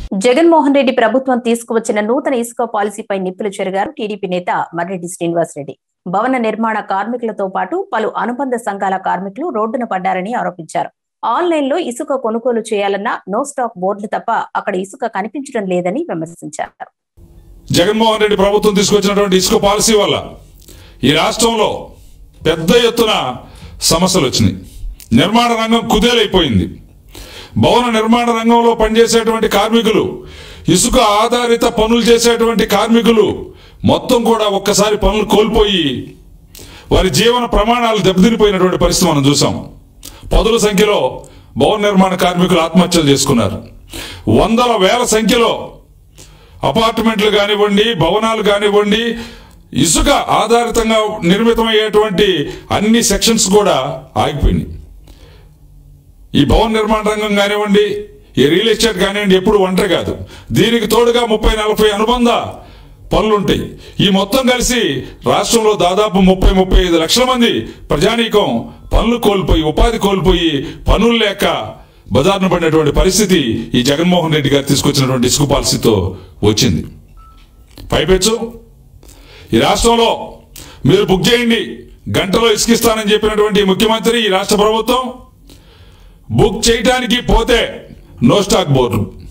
జగన్మోహన్ రెడ్డి ప్రభుత్వం తీసుకువచ్చిన నూతన ఇసుక పాలసీపై నిప్పులు చెరిగారు టీడీపీ నేత మర్రెడ్డి శ్రీనివాసరెడ్డి భవన నిర్మాణ కార్మికులతో పాటు పలు అనుబంధ సంఘాల కార్మికులు రోడ్డున పడ్డారని ఆరోపించారు ఆన్లైన్ లో ఇసుక కొనుగోలు చేయాలన్నా నో స్టాక్ బోర్డులు తప్ప అక్కడ ఇసుక కనిపించడం లేదని విమర్శించారు జగన్మోహన్ రెడ్డి ప్రభుత్వం తీసుకొచ్చినటువంటి ఇసుక పాలసీ వల్ల ఈ రాష్ట్రంలో పెద్ద ఎత్తున సమస్యలు వచ్చినాయి నిర్మాణ రంగం కుదేలైపోయింది భవన నిర్మాణ రంగంలో పనిచేసేటువంటి కార్మికులు ఇసుక ఆధారిత పనులు చేసేటువంటి కార్మికులు మొత్తం కూడా ఒక్కసారి పనులు కోల్పోయి వారి జీవన ప్రమాణాలు దెబ్బతినిపోయినటువంటి పరిస్థితి మనం చూసాం పదుల సంఖ్యలో భవన నిర్మాణ కార్మికులు ఆత్మహత్యలు చేసుకున్నారు వందల వేల సంఖ్యలో అపార్ట్మెంట్లు కానివ్వండి భవనాలు కానివ్వండి ఇసుక ఆధారితంగా నిర్మితమయ్యేటువంటి అన్ని సెక్షన్స్ కూడా ఆగిపోయినాయి ఈ భవన నిర్మాణ రంగం కానివ్వండి ఈ రియల్ ఎస్టేట్ కానివ్వండి ఎప్పుడు ఒంటరి కాదు దీనికి తోడుగా ముప్పై నలభై అనుబంధ పనులుంటాయి ఈ మొత్తం కలిసి రాష్ట్రంలో దాదాపు ముప్పై ముప్పై ఐదు లక్షల మంది ప్రజానీకం పనులు కోల్పోయి ఉపాధి కోల్పోయి పనులు లేక బజార్ను పడినటువంటి పరిస్థితి ఈ జగన్మోహన్ రెడ్డి గారు తీసుకొచ్చినటువంటి ఇసుక పాలసీతో వచ్చింది పైపెచ్చు ఈ రాష్ట్రంలో మీరు బుక్ చేయండి గంటలో ఇసుకిస్తానని చెప్పినటువంటి ఈ ముఖ్యమంత్రి ఈ రాష్ట్ర ప్రభుత్వం బుక్ చేయడానికి పోతే నో స్టాక్ బోర్డు